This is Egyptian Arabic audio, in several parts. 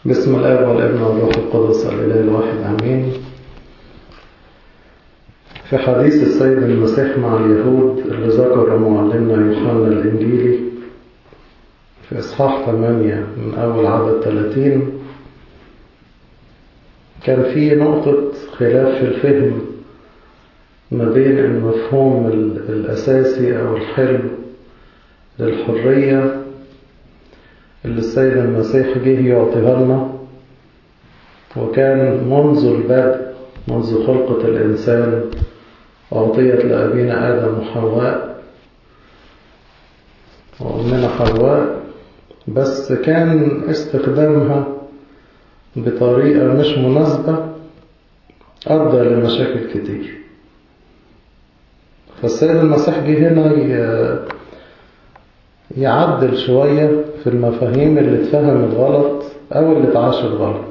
بسم الآب والابن والروح القدس الإله الواحد آمين في حديث السيد المسيح مع اليهود اللي ذكر معلمنا يوحنا الإنجيلي في إصحاح 8 من أول عدد 30 كان في نقطة خلاف في الفهم ما بين المفهوم الأساسي أو الحلو للحرية اللي السيد المسيح جه يعطيها لنا وكان منذ البدء منذ خلقة الإنسان أعطيت لأبينا آدم وحواء وأمنا حواء بس كان استخدامها بطريقة مش مناسبة أدى لمشاكل كتير فالسيد المسيح جه هنا يعدل شوية في المفاهيم اللي اتفهمت غلط أو اللي اتعاشت غلط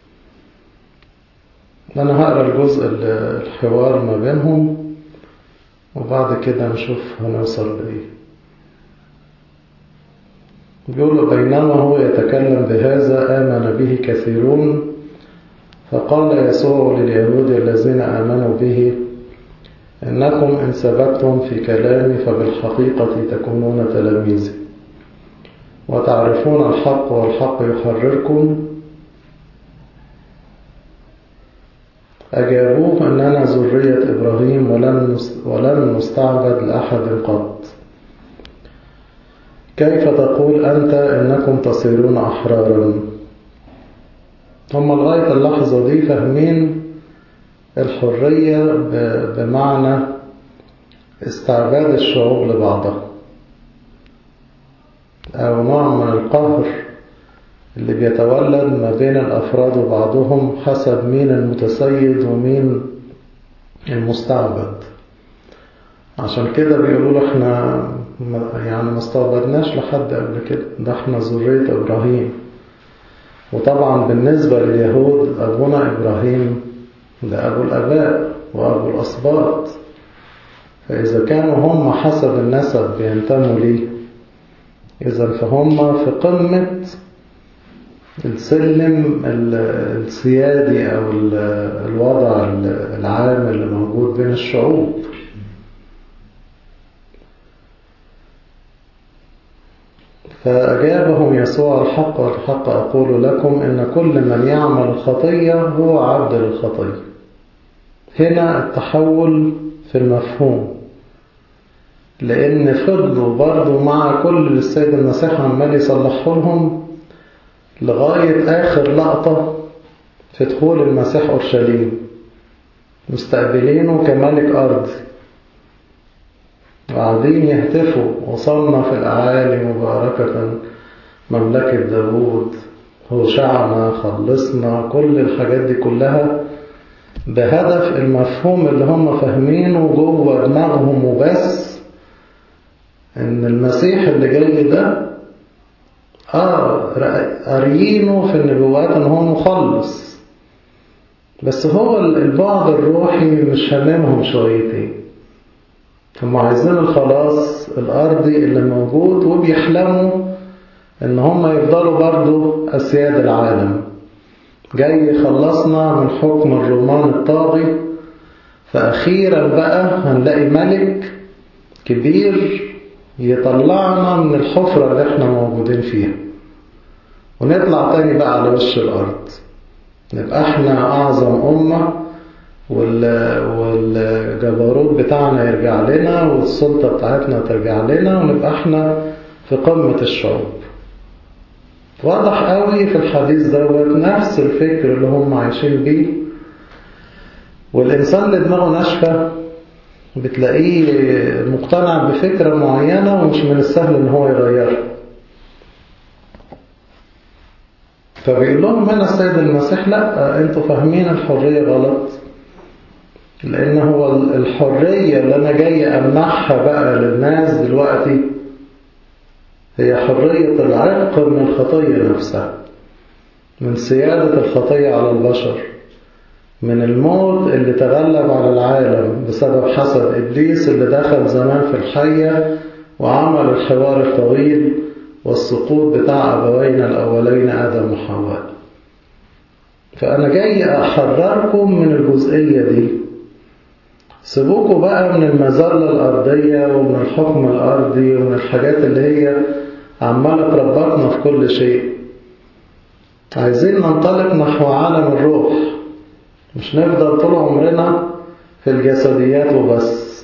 أنا هقرأ الجزء الحوار ما بينهم وبعد كده نشوف هنوصل لإيه بيقول بينما هو يتكلم بهذا آمن به كثيرون فقال يسوع لليهود الذين آمنوا به إنكم إن ثبتتم في كلامي فبالحقيقة تكونون تلاميذي وتعرفون الحق والحق يحرركم أجابوه أننا ذرية إبراهيم ولن ولن نستعبد لأحد قط كيف تقول أنت إنكم تصيرون أحرارا هم لغاية اللحظة دي فاهمين الحرية بمعنى استعباد الشعوب لبعضها أو نوع من القهر اللي بيتولد ما بين الأفراد وبعضهم حسب مين المتسيد ومين المستعبد عشان كده بيقولوا له احنا يعني ما استعبدناش لحد قبل كده ده احنا ذرية إبراهيم وطبعا بالنسبة لليهود أبونا إبراهيم ده أبو الأباء وأبو الأصباط فإذا كانوا هم حسب النسب بينتموا ليه إذا فهم في قمة السلم السيادي أو الوضع العام اللي موجود بين الشعوب فأجابهم يسوع الحق والحق أقول لكم إن كل من يعمل الخطية هو عبد للخطية هنا التحول في المفهوم لأن فضلوا برضو مع كل السيد المسيح عمال يصلحه لهم لغاية آخر لقطة في دخول المسيح أورشليم مستقبلينه كملك أرضي وقاعدين يهتفوا وصلنا في الأعالي مباركة مملكة داوود هو شعبنا خلصنا كل الحاجات دي كلها بهدف المفهوم اللي هم فاهمينه جوه دماغهم وبس ان المسيح اللي جاي ده اه قاريينه في النبوات ان هو مخلص بس هو البعد الروحي مش هاممهم شويتين هم عايزين الخلاص الأرضي اللي موجود وبيحلموا إن هم يفضلوا برضو أسياد العالم جاي يخلصنا من حكم الرومان الطاغي فأخيرا بقى هنلاقي ملك كبير يطلعنا من الحفرة اللي احنا موجودين فيها ونطلع تاني بقى على وش الأرض نبقى احنا أعظم أمة والجبروت بتاعنا يرجع لنا والسلطة بتاعتنا ترجع لنا ونبقى احنا في قمة الشعوب واضح قوي في الحديث دوت نفس الفكر اللي هم عايشين بيه والإنسان اللي دماغه ناشفة بتلاقيه مقتنع بفكرة معينة ومش من السهل ان هو يغيرها فبيقول لهم هنا السيد المسيح لا انتوا فاهمين الحرية غلط لأن هو الحرية اللي أنا جاي أمنحها بقى للناس دلوقتي هي حرية العرق من الخطية نفسها من سيادة الخطية على البشر من الموت اللي تغلب على العالم بسبب حسد إبليس اللي دخل زمان في الحية وعمل الحوار الطويل والسقوط بتاع أبوينا الأولين آدم وحواء فأنا جاي أحرركم من الجزئية دي سيبوكوا بقى من المظلة الأرضية ومن الحكم الأرضي ومن الحاجات اللي هي عمالة تربطنا في كل شيء عايزين ننطلق نحو عالم الروح مش نفضل طول عمرنا في الجسديات وبس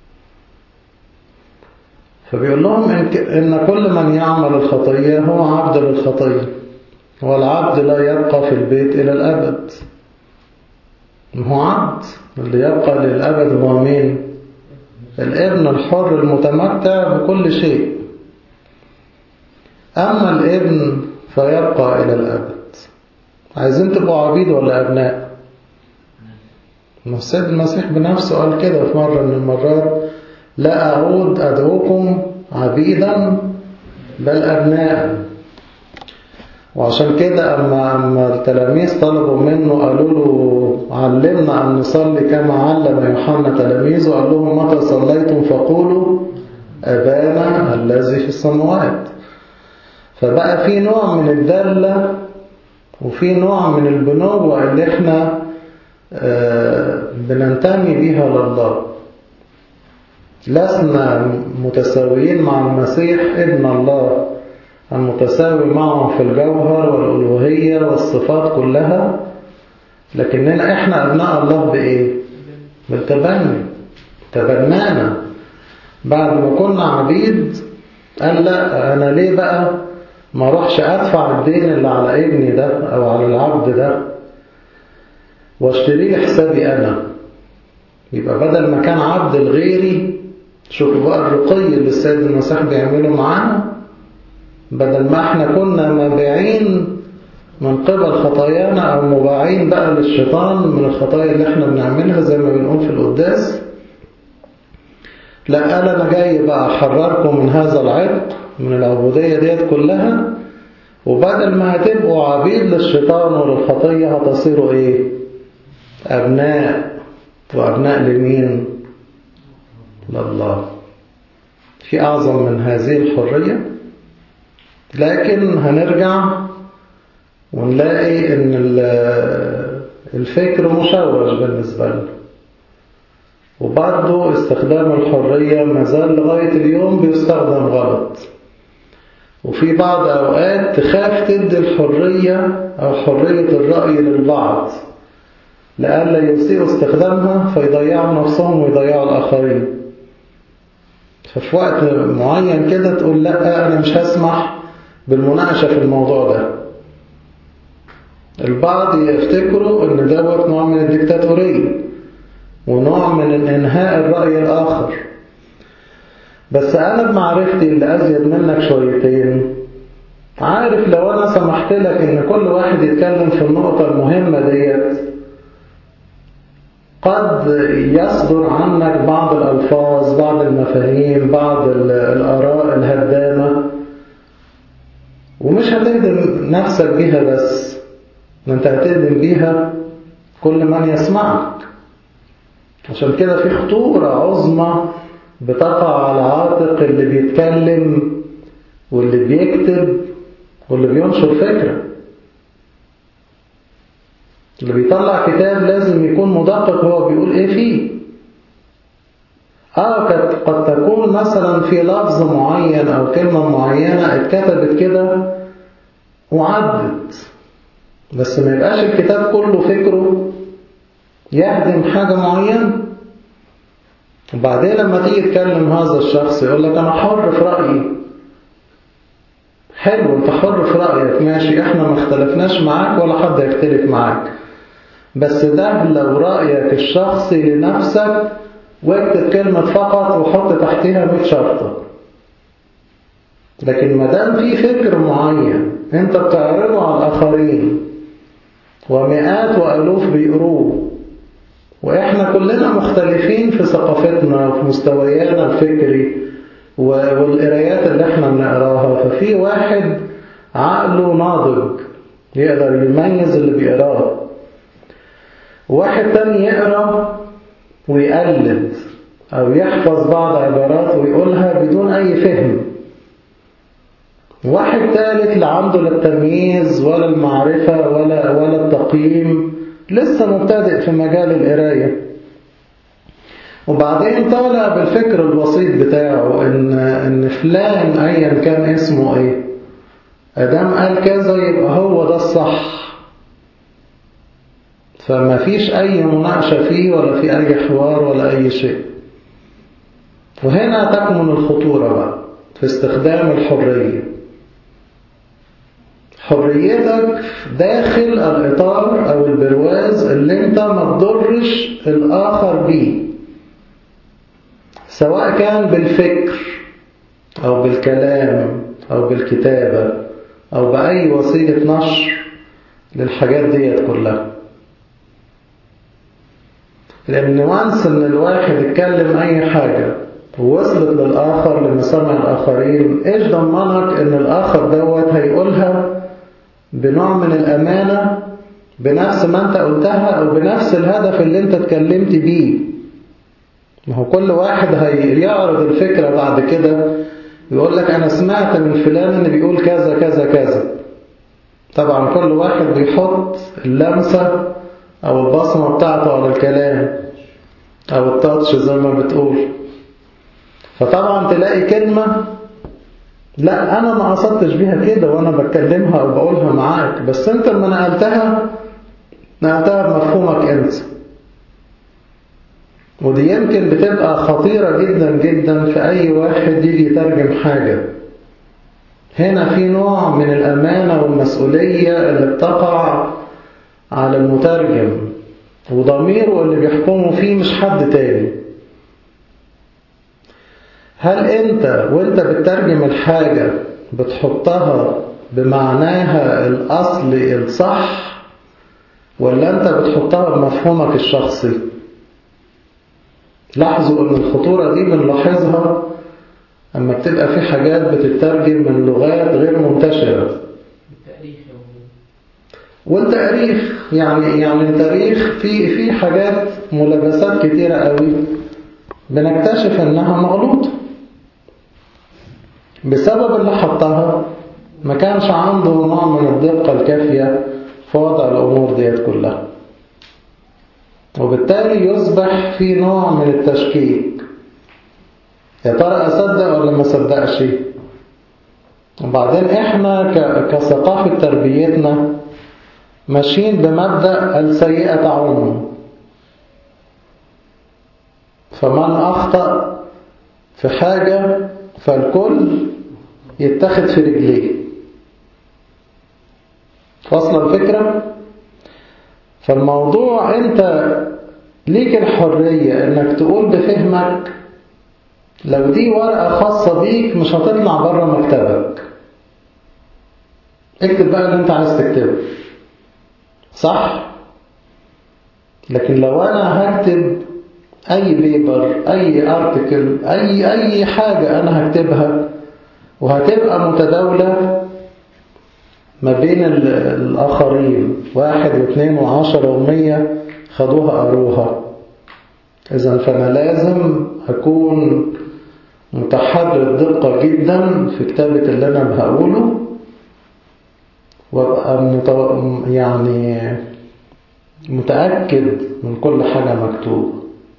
فبيقول لهم إن, إن كل من يعمل الخطية هو عبد للخطية والعبد لا يبقى في البيت إلى الأبد هو عبد اللي يبقى للأبد هو مين الابن الحر المتمتع بكل شيء أما الابن فيبقى إلى الأبد عايزين تبقوا عبيد ولا أبناء السيد المسيح بنفسه قال كده في مرة من المرات لا أعود أدعوكم عبيدا بل أبناء وعشان كده أما, أما التلاميذ طلبوا منه قالوا له علمنا أن نصلي كما علم يوحنا تلاميذه قال لهم متى صليتم فقولوا أبانا الذي في السماوات فبقى في نوع من الدلة وفي نوع من البنوة اللي احنا بننتمي بيها لله لسنا متساويين مع المسيح ابن الله المتساوي معه في الجوهر والألوهية والصفات كلها لكننا احنا أبناء الله بإيه؟ بالتبني تبنانا بعد ما كنا عبيد قال لا أنا ليه بقى ما اروحش أدفع الدين اللي على ابني ده أو على العبد ده واشتري لي حسابي أنا يبقى بدل ما كان عبد لغيري شوفوا بقى الرقي اللي السيد المسيح بيعمله معانا بدل ما احنا كنا مبيعين من قبل خطايانا أو مباعين بقى للشيطان من الخطايا اللي احنا بنعملها زي ما بنقول في القداس لا قال أنا جاي بقى أحرركم من هذا العبء من العبودية ديت كلها وبدل ما هتبقوا عبيد للشيطان وللخطية هتصيروا ايه أبناء وأبناء لمين لله في أعظم من هذه الحرية لكن هنرجع ونلاقي ان الفكر مشوش بالنسبة لنا وبرضه استخدام الحرية مازال لغاية اليوم بيستخدم غلط وفي بعض أوقات تخاف تدي الحرية أو حرية الرأي للبعض لألا يسيئوا استخدامها فيضيعوا نفسهم ويضيعوا الآخرين ففي وقت معين كده تقول لا أنا مش هسمح بالمناقشة في الموضوع ده البعض يفتكروا ان دوت نوع من الدكتاتورية ونوع من انهاء الرأي الآخر بس أنا بمعرفتي اللي أزيد منك شويتين عارف لو أنا سمحت لك إن كل واحد يتكلم في النقطة المهمة ديت قد يصدر عنك بعض الألفاظ بعض المفاهيم بعض الآراء الهدامة ومش هتخدم نفسك بيها بس انت هتخدم بيها كل من يسمعك عشان كده في خطورة عظمى بتقع على عاتق اللي بيتكلم واللي بيكتب واللي بينشر فكرة اللي بيطلع كتاب لازم يكون مدقق هو بيقول ايه فيه اه قد تكون مثلا في لفظ معين او كلمة معينة اتكتبت كده وعدت بس ما يبقاش الكتاب كله فكره يهدم حاجة معينة وبعدين لما تيجي تكلم هذا الشخص يقول لك أنا حر في رأيي حلو انت حر في رأيك ماشي احنا ما اختلفناش معاك ولا حد يختلف معاك بس ده لو رأيك الشخصي لنفسك واكتب كلمة فقط وحط تحتها 100 شرطة لكن ما دام في فكر معين انت بتعرضه على الآخرين ومئات وألوف بيقروه وإحنا كلنا مختلفين في ثقافتنا وفي مستويانا الفكري والقرايات اللي احنا بنقراها ففي واحد عقله ناضج يقدر يميز اللي بيقراه واحد تاني يقرأ ويقلد أو يحفظ بعض عبارات ويقولها بدون أي فهم واحد ثالث لا عنده لا التمييز ولا المعرفة ولا ولا التقييم لسه مبتدئ في مجال القراية وبعدين طالع بالفكر البسيط بتاعه ان ان فلان ايا كان اسمه ايه ادام قال كذا يبقى هو ده الصح فما فيش اي مناقشة فيه ولا في اي حوار ولا اي شيء وهنا تكمن الخطورة بقى في استخدام الحرية حريتك داخل الإطار أو البرواز اللي انت ما تضرش الآخر بيه سواء كان بالفكر أو بالكلام أو بالكتابة أو بأي وسيلة نشر للحاجات ديت كلها لأن وانس إن الواحد يتكلم أي حاجة ووصلت للآخر لمسامع الآخرين إيش ضمنك إن الآخر دوت هيقولها بنوع من الأمانة بنفس ما أنت قلتها أو بنفس الهدف اللي أنت اتكلمت بيه ما هو كل واحد هيعرض الفكرة بعد كده يقول لك أنا سمعت من فلان إن بيقول كذا كذا كذا طبعا كل واحد بيحط اللمسة أو البصمة بتاعته على الكلام أو التاتش زي ما بتقول فطبعا تلاقي كلمة لا أنا ما قصدتش بيها كده وأنا بتكلمها أو بقولها معاك بس أنت لما نقلتها نقلتها بمفهومك أنت ودي يمكن بتبقى خطيرة جدا جدا في أي واحد يجي يترجم حاجة هنا في نوع من الأمانة والمسؤولية اللي بتقع على المترجم وضميره اللي بيحكمه فيه مش حد تاني هل انت وانت بتترجم الحاجة بتحطها بمعناها الأصلي الصح ولا انت بتحطها بمفهومك الشخصي لاحظوا ان الخطورة دي بنلاحظها اما بتبقى في حاجات بتترجم من لغات غير منتشرة والتاريخ يعني يعني التاريخ في في حاجات ملابسات كتيرة قوي بنكتشف انها مغلوطة بسبب اللي حطها ما كانش عنده نوع من الدقة الكافية في وضع الأمور ديت كلها وبالتالي يصبح في نوع من التشكيك يا ترى أصدق ولا ما صدقش وبعدين إحنا كثقافة تربيتنا ماشيين بمبدأ السيئة تعم فمن أخطأ في حاجة فالكل يتخذ في رجليه فصل الفكرة فالموضوع انت ليك الحرية انك تقول بفهمك لو دي ورقة خاصة بيك مش هتطلع بره مكتبك اكتب بقى اللي انت عايز تكتبه صح لكن لو انا هكتب اي بيبر اي ارتكل اي اي حاجة انا هكتبها وهتبقى متداولة ما بين الآخرين واحد واثنين وعشرة ومية خدوها قروها إذا فأنا لازم أكون متحرر دقة جدا في كتابة اللي أنا بقوله وأبقى مت... يعني متأكد من كل حاجة مكتوبة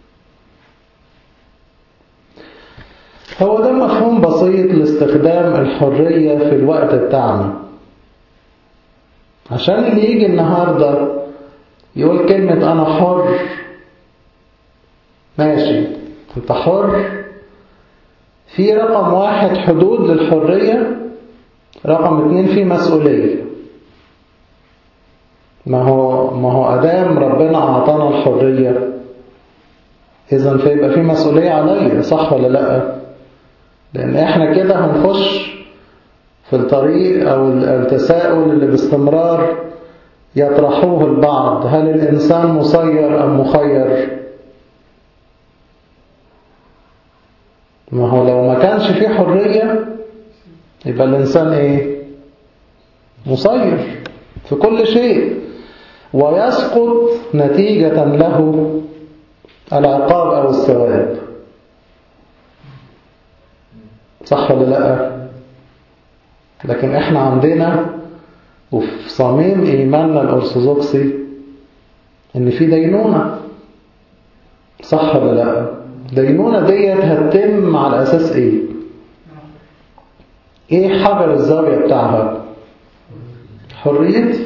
هو ده مفهوم بسيط لاستخدام الحرية في الوقت بتاعنا عشان اللي يجي النهاردة يقول كلمة أنا حر ماشي أنت حر في رقم واحد حدود للحرية رقم اتنين في مسؤولية ما هو ما هو أدام ربنا أعطانا الحرية إذا فيبقى في مسؤولية عليا صح ولا لأ لأن إحنا كده هنخش في الطريق أو التساؤل اللي باستمرار يطرحوه البعض هل الإنسان مسير أم مخير ما هو لو ما كانش فيه حرية يبقى الإنسان إيه مسير في كل شيء ويسقط نتيجة له العقاب أو الثواب صح ولا لا لكن احنا عندنا وفي صميم ايماننا الارثوذكسي ان في دينونة صح ولا لا دينونة ديت هتتم على اساس ايه ايه حجر الزاوية بتاعها حريتي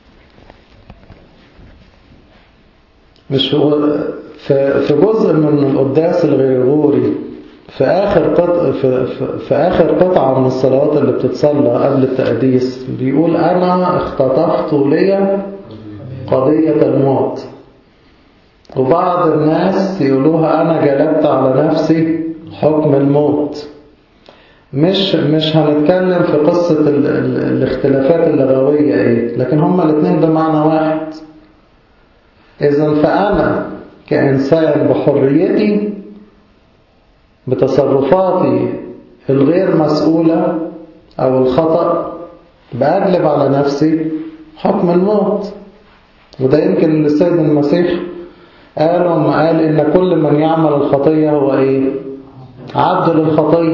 مش هو في في جزء من القداس الغريغوري في آخر قطع في, في, في آخر قطعة من الصلوات اللي بتتصلى قبل التقديس بيقول أنا اختطفت لي قضية الموت وبعض الناس يقولوها أنا جلبت على نفسي حكم الموت مش مش هنتكلم في قصة ال ال الاختلافات اللغوية ايه لكن هما الاثنين بمعنى واحد إذا فأنا كإنسان بحريتي بتصرفاتي الغير مسؤولة أو الخطأ بأجلب على نفسي حكم الموت وده يمكن اللي السيد المسيح قال وما قال إن كل من يعمل الخطية هو إيه عبد للخطية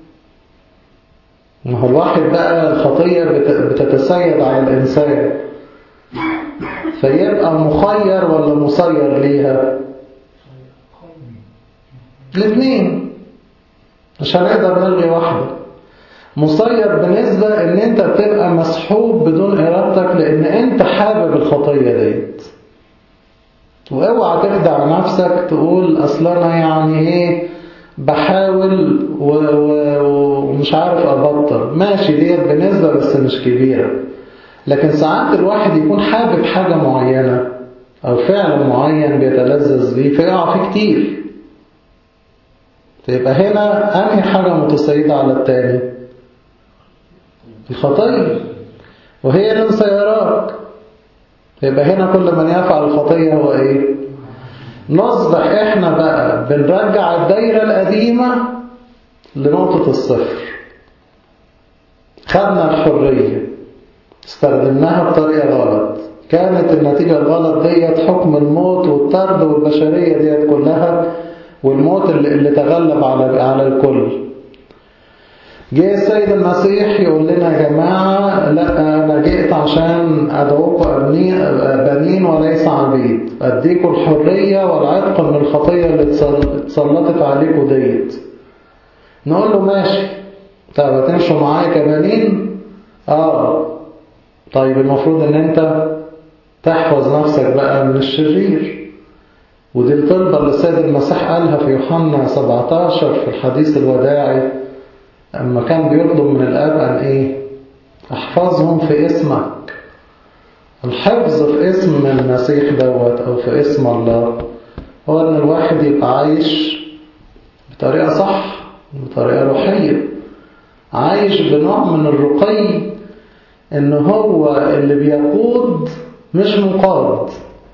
ما هو الواحد بقى الخطية بتتسيد على الإنسان فيبقى مخير ولا مسير ليها الاثنين مش هنقدر نلغي واحدة مسير بنسبة ان انت بتبقى مسحوب بدون ارادتك لان انت حابب الخطية ديت واوعى تخدع نفسك تقول اصل انا يعني ايه بحاول ومش عارف ابطل ماشي ديت بنسبة بس مش كبيرة لكن ساعات الواحد يكون حابب حاجة معينة او فعل معين بيتلذذ بيه فيقع فيه كتير فيبقى هنا أنهي حاجة متسيدة على التاني الخطية وهي اللي مسيراك يبقى هنا كل من يفعل الخطية هو ايه نصبح احنا بقى بنرجع الدايرة القديمة لنقطة الصفر خدنا الحرية استخدمناها بطريقة غلط كانت النتيجة الغلط ديت حكم الموت والطرد والبشرية ديت كلها والموت اللي, اللي تغلب على على الكل جه السيد المسيح يقول لنا يا جماعة لا أنا جئت عشان أدعوكم بنين وليس عبيد أديكم الحرية والعتق من الخطية اللي اتسلطت عليكم ديت نقول له ماشي طب هتمشوا معايا كبنين اه طيب المفروض ان انت تحفظ نفسك بقى من الشرير ودي الطلبة اللي السيد المسيح قالها في يوحنا 17 في الحديث الوداعي أما كان بيطلب من الآب أن إيه احفظهم في اسمك الحفظ في اسم المسيح دوت أو في اسم الله هو أن الواحد يبقى عايش بطريقة صح بطريقة روحية عايش بنوع من الرقي ان هو اللي بيقود مش مقاد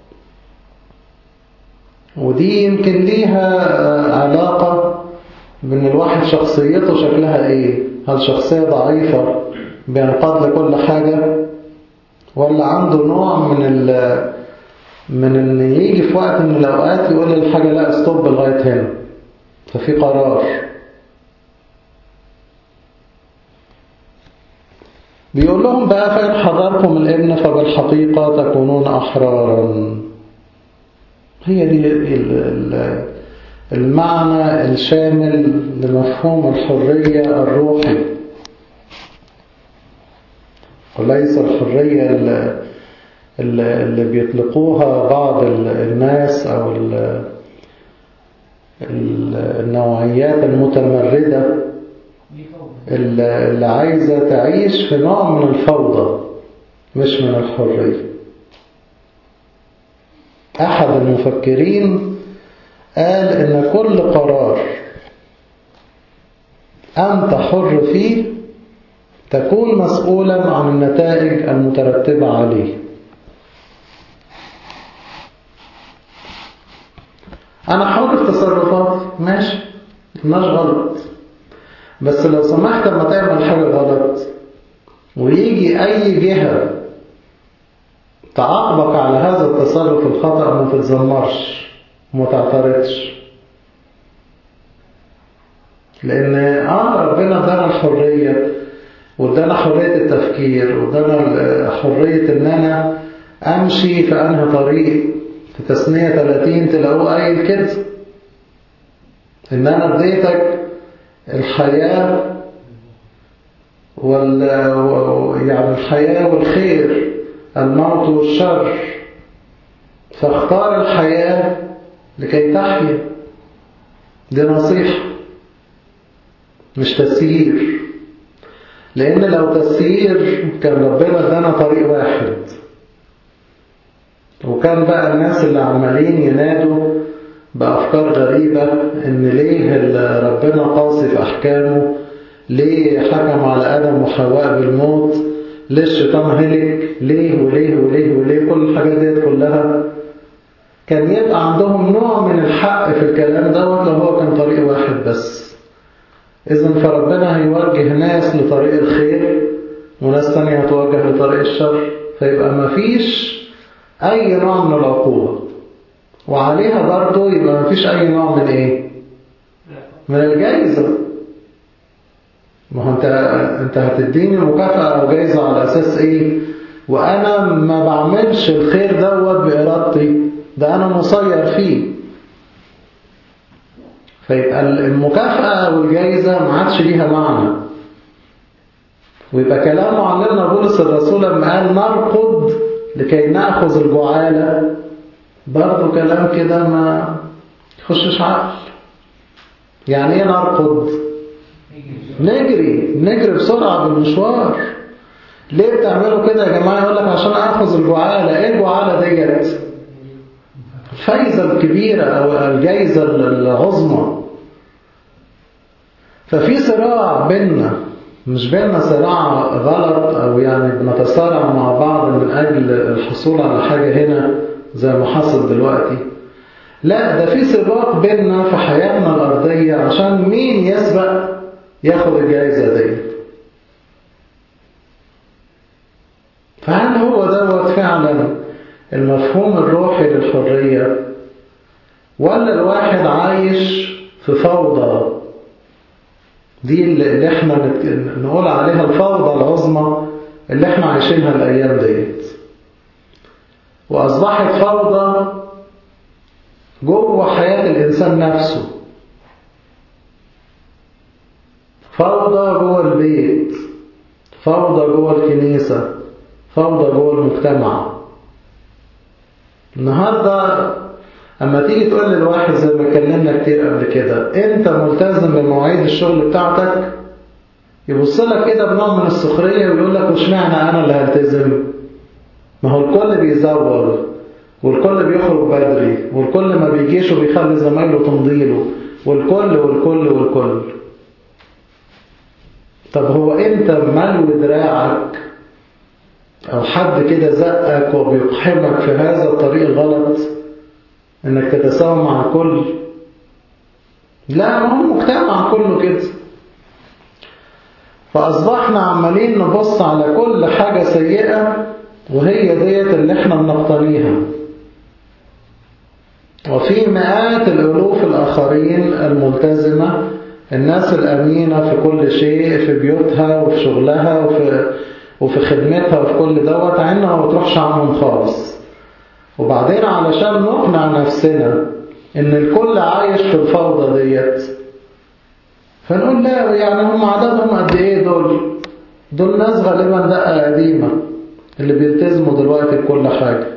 ودي يمكن ليها علاقة بان الواحد شخصيته شكلها ايه هل شخصية ضعيفة بينقاد لكل حاجة ولا عنده نوع من ال من ان يجي في وقت من الاوقات يقول للحاجة لا استوب لغاية هنا ففي قرار بيقول لهم بقى فإن حضركم الابن فبالحقيقة تكونون أحرارا هي دي المعنى الشامل لمفهوم الحرية الروحي وليس الحرية اللي بيطلقوها بعض الناس أو النوعيات المتمردة اللي عايزة تعيش في نوع من الفوضى مش من الحرية أحد المفكرين قال إن كل قرار أنت حر فيه تكون مسؤولا عن النتائج المترتبة عليه أنا حر في تصرفاتي ماشي مش غلط بس لو سمحت لما تعمل حاجة غلط ويجي أي جهة تعاقبك على هذا التصرف الخطأ ما تتذمرش وما تعترضش لأن آه ربنا ادانا الحرية وادانا حرية التفكير وادانا حرية ان انا امشي في انهي طريق في تسنية 30 تلاقوه قايل كده ان انا اديتك الحياة وال يعني الحياة والخير الموت والشر فاختار الحياة لكي تحيا دي نصيحة مش تسيير لأن لو تسيير كان ربنا ادانا طريق واحد وكان بقى الناس اللي عمالين ينادوا بأفكار غريبة إن ليه ربنا قاسي في أحكامه ليه حكم على آدم وحواء بالموت ليه الشيطان هلك ليه وليه وليه وليه كل الحاجات ديت كلها كان يبقى عندهم نوع من الحق في الكلام دوت لو هو كان طريق واحد بس إذا فربنا هيوجه ناس لطريق الخير وناس تانية هتوجه لطريق الشر فيبقى مفيش أي نوع من العقوبة وعليها برضه يبقى مفيش أي نوع من إيه؟ من الجايزة ما هو أنت أنت هتديني مكافأة أو جايزة على أساس إيه؟ وأنا ما بعملش الخير دوت بإرادتي ده أنا مسير فيه فيبقى المكافأة والجايزة ما عادش ليها معنى ويبقى كلام معلمنا بولس الرسول لما قال نرقد لكي نأخذ الجعالة برضه كلام كده ما يخشش عقل يعني ايه نرقد نجري نجري بسرعة بالمشوار ليه بتعملوا كده يا جماعة يقول لك عشان أخذ الجعالة ايه الجعالة ديت الفايزة الكبيرة أو الجايزة العظمى ففي صراع بيننا مش بيننا صراع غلط أو يعني بنتصارع مع بعض من أجل الحصول على حاجة هنا زي ما حصل دلوقتي لا ده في سباق بيننا في حياتنا الأرضية عشان مين يسبق ياخد الجائزة دي فهل هو دوت فعلا المفهوم الروحي للحرية ولا الواحد عايش في فوضى دي اللي احنا نقول عليها الفوضى العظمى اللي احنا عايشينها الأيام ديت وأصبحت فوضى جوه حياة الإنسان نفسه فوضى جوه البيت فوضى جوه الكنيسة فوضى جوه المجتمع النهاردة أما تيجي تقول للواحد زي ما اتكلمنا كتير قبل كده أنت ملتزم بمواعيد الشغل بتاعتك يبص لك كده بنوع من السخرية ويقول لك وش معنى أنا اللي هلتزم ما هو الكل بيزور والكل بيخرج بدري والكل ما بيجيش وبيخلي زمايله تمضيله والكل والكل والكل طب هو انت ملو دراعك او حد كده زقك وبيقحمك في هذا الطريق الغلط انك تتساوى مع الكل لا ما هو المجتمع كله كده فأصبحنا عمالين نبص على كل حاجة سيئة وهي ديت اللي احنا بنقتنيها وفي مئات الألوف الآخرين الملتزمة الناس الأمينة في كل شيء في بيوتها وفي شغلها وفي, وفي خدمتها وفي كل دوت عينها ما بتروحش عنهم خالص وبعدين علشان نقنع نفسنا ان الكل عايش في الفوضى ديت فنقول لا يعني هم عددهم قد ايه دول دول ناس غالبا دقة قديمة اللي بيلتزموا دلوقتي بكل حاجة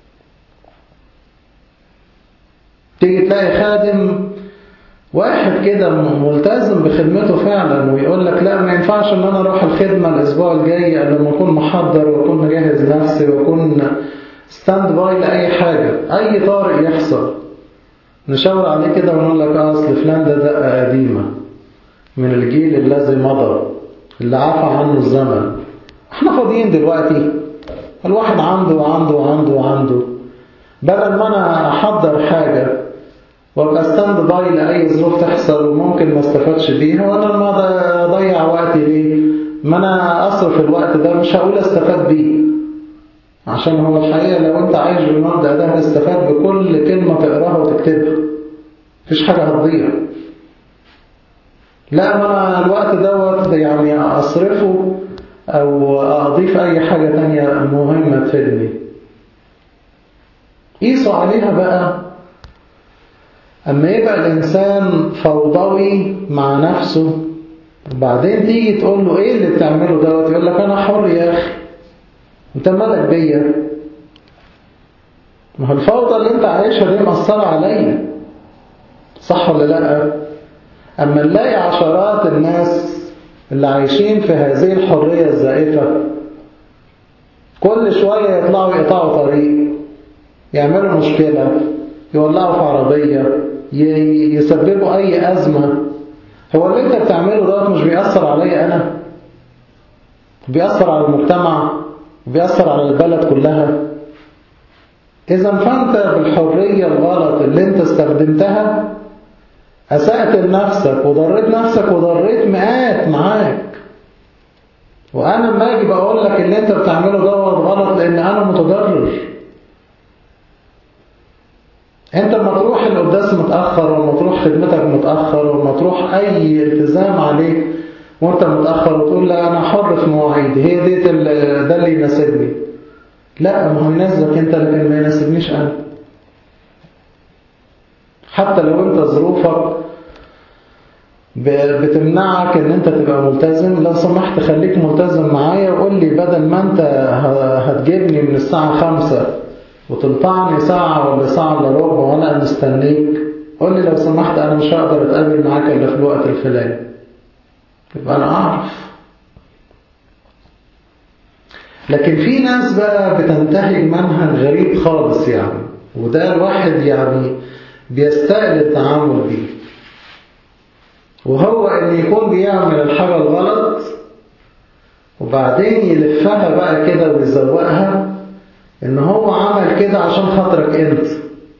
تيجي تلاقي خادم واحد كده ملتزم بخدمته فعلا ويقول لك لا ما ينفعش ان انا اروح الخدمة الاسبوع الجاي لما اكون محضر واكون مجهز نفسي واكون ستاند باي لأي حاجة أي طارئ يحصل نشاور عليه كده ونقول لك أصل فلان ده دقة قديمة من الجيل الذي مضى اللي عفى عنه الزمن احنا فاضيين دلوقتي الواحد عنده وعنده وعنده وعنده بدل ما انا احضر حاجة وابقى ستاند باي لأي ظروف تحصل وممكن ما استفادش بيها وانا ما اضيع وقتي ليه ما انا اصرف الوقت ده مش هقول استفاد بيه عشان هو الحقيقة لو انت عايش بالمبدأ ده هتستفاد بكل كلمة تقراها وتكتبها مفيش حاجة هتضيع لا ما انا الوقت دوت يعني اصرفه أو أضيف أي حاجة تانية مهمة تفيدني قيسوا عليها بقى أما يبقى الإنسان فوضوي مع نفسه وبعدين تيجي تقول له إيه اللي بتعمله دوت يقول لك أنا حر يا أخي أنت مالك بيا ما هو الفوضى اللي أنت عايشها دي مأثرة عليا صح ولا لأ أما نلاقي عشرات الناس اللي عايشين في هذه الحرية الزائفة كل شوية يطلعوا يقطعوا طريق يعملوا مشكلة يولعوا في عربية يسببوا أي أزمة هو اللي أنت بتعمله ده مش بيأثر عليا أنا بيأثر على المجتمع بيأثر على البلد كلها إذا فأنت بالحرية الغلط اللي أنت استخدمتها أسأت لنفسك وضريت نفسك وضريت مئات معاك وأنا لما أجي بقول لك اللي أنت بتعمله ده غلط لأن أنا متضرر أنت لما تروح القداس متأخر وما تروح خدمتك متأخر وما تروح أي التزام عليك وأنت متأخر وتقول لا أنا حر في مواعيدي هي دي ده اللي يناسبني لا ما هو يناسبك أنت لكن ما يناسبنيش أنا حتى لو انت ظروفك بتمنعك ان انت تبقى ملتزم لو سمحت خليك ملتزم معايا وقول لي بدل ما انت هتجيبني من الساعة خمسة وتلطعني ساعة ولا ساعة الا ربع وانا مستنيك قول لي لو سمحت انا مش هقدر اتقابل معاك الا في الوقت الفلاني يبقى انا اعرف لكن في ناس بقى بتنتهج منهج غريب خالص يعني وده الواحد يعني بيستقل التعامل بيه وهو ان يكون بيعمل الحاجة الغلط وبعدين يلفها بقى كده ويزوقها ان هو عمل كده عشان خاطرك انت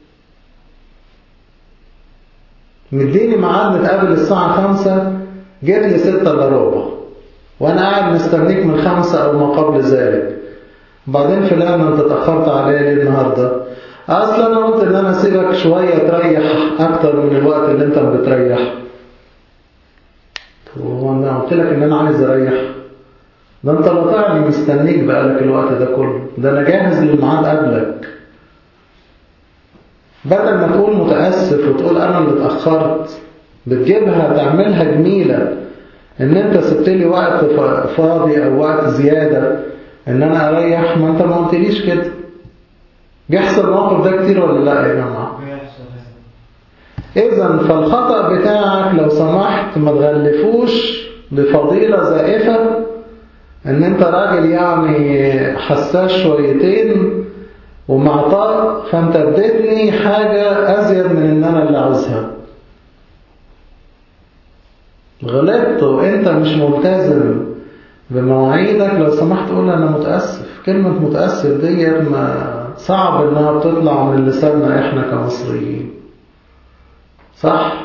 مديني ميعاد نتقابل الساعة خمسة جيت لي ستة الا ربع وانا قاعد مستنيك من خمسة او ما قبل ذلك بعدين فلان انت اتأخرت عليا ليه النهارده اصلا انا قلت ان انا اسيبك شوية تريح اكتر من الوقت اللي انت بتريح هو انا قلت لك ان انا عايز اريح ده انت لطعني مستنيك بقالك الوقت ده كله ده انا جاهز للميعاد قبلك بدل ما تقول متأسف وتقول انا اللي اتأخرت بتجيبها تعملها جميلة ان انت سبت لي وقت فاضي او وقت زيادة ان انا اريح ما انت ما قلتليش كده بيحصل الموقف ده كتير ولا لا يا جماعة إذا فالخطأ بتاعك لو سمحت ما تغلفوش بفضيلة زائفة ان انت راجل يعني حساس شويتين ومعطاء فانت اديتني حاجة ازيد من ان انا اللي عاوزها غلطت وانت مش ملتزم بمواعيدك لو سمحت قول انا متأسف كلمة متأسف ديت ما صعب انها بتطلع من لساننا احنا كمصريين صح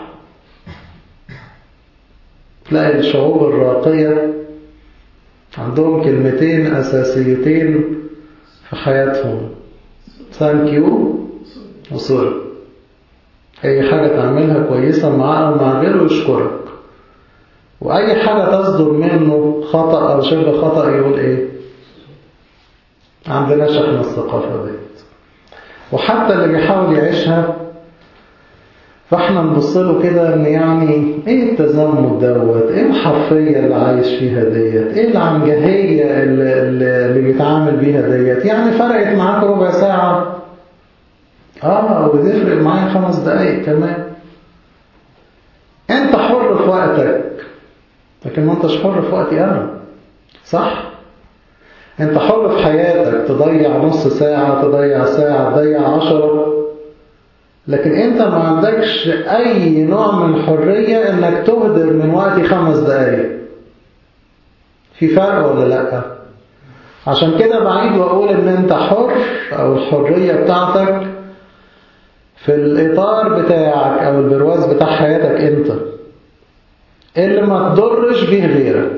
تلاقي الشعوب الراقية عندهم كلمتين أساسيتين في حياتهم ثانك يو وسوري أي حاجة تعملها كويسة معاه أو مع غيره يشكرك وأي حاجة تصدر منه خطأ أو شبه خطأ يقول إيه عندناش احنا الثقافة ديت وحتى اللي بيحاول يعيشها فاحنا نبص له كده ان يعني ايه التزمت دوت ايه الحرفية اللي عايش فيها ديت ايه العنجهية اللي, اللي بيتعامل بيها ديت يعني فرقت معاك ربع ساعة اه وبتفرق معايا خمس دقايق كمان انت حر في وقتك لكن ما انتش حر في وقتي انا صح انت حر في حياتك تضيع نص ساعة تضيع ساعة تضيع عشرة لكن انت ما عندكش اي نوع من الحرية انك تهدر من وقتي خمس دقايق في فرق ولا لا عشان كده بعيد واقول ان انت حر او الحرية بتاعتك في الاطار بتاعك او البرواز بتاع حياتك انت اللي ما تضرش بيه غيرك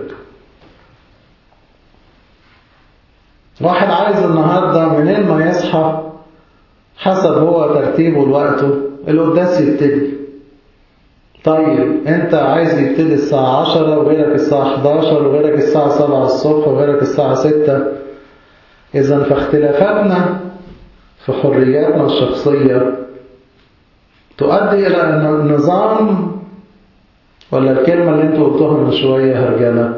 واحد عايز النهاردة منين ما يصحى حسب هو ترتيبه لوقته القداس يبتدي طيب انت عايز يبتدي الساعة 10 وغيرك الساعة 11 وغيرك الساعة 7 الصبح وغيرك الساعة 6 إذا فاختلافاتنا في حرياتنا الشخصية تؤدي إلى النظام ولا الكلمة اللي انتوا قلتوها من شوية هرجلة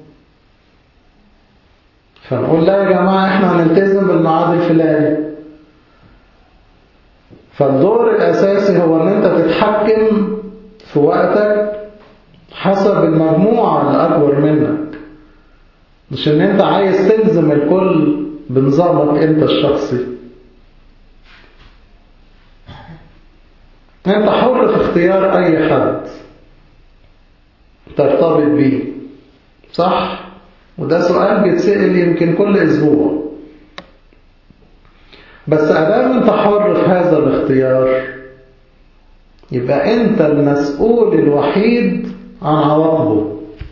فنقول لا يا جماعة احنا هنلتزم بالميعاد الفلاني فالدور الأساسي هو ان انت تتحكم في وقتك حسب المجموعة الأكبر منك مش ان انت عايز تلزم الكل بنظامك انت الشخصي انت حر في اختيار اي حد ترتبط بيه صح وده سؤال بيتسأل يمكن كل اسبوع بس ادام انت حر في هذا الاختيار يبقى انت المسؤول الوحيد عن عواقبه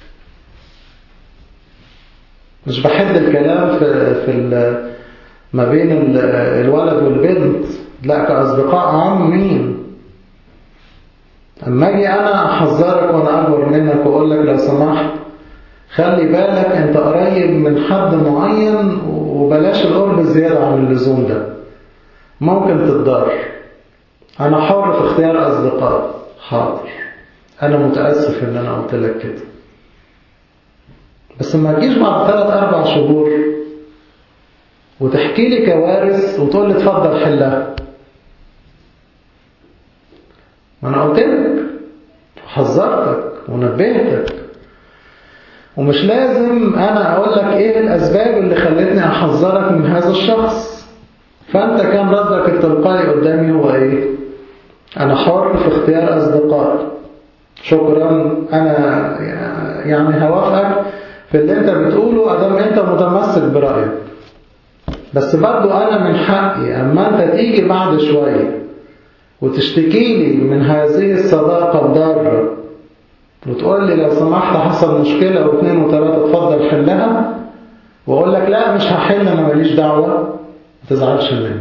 مش بحب الكلام في في ما بين الولد والبنت لا كأصدقاء عامين اما اجي انا احذرك وانا اكبر منك واقول لك لو سمحت خلي بالك انت قريب من حد معين وبلاش القرب زيادة عن اللزوم ده ممكن تتضر انا حر في اختيار اصدقاء حاضر انا متأسف ان انا قلت لك كده بس ما تجيش بعد ثلاث اربع شهور وتحكي لي كوارث وتقول لي اتفضل حلها ما انا قلت لك وحذرتك ونبهتك ومش لازم انا اقول لك ايه الاسباب اللي خلتني احذرك من هذا الشخص فانت كان ردك التلقائي قدامي هو ايه انا حر في اختيار اصدقائي شكرا انا يعني هوافقك في اللي انت بتقوله ادام انت متمسك برأيك بس برضو انا من حقي اما انت تيجي بعد شوية وتشتكي لي من هذه الصداقة الضارة وتقول لي لو سمحت حصل مشكلة او اتنين وتلاتة اتفضل حلها واقول لك لا مش هحل انا ماليش دعوة ما تزعلش مني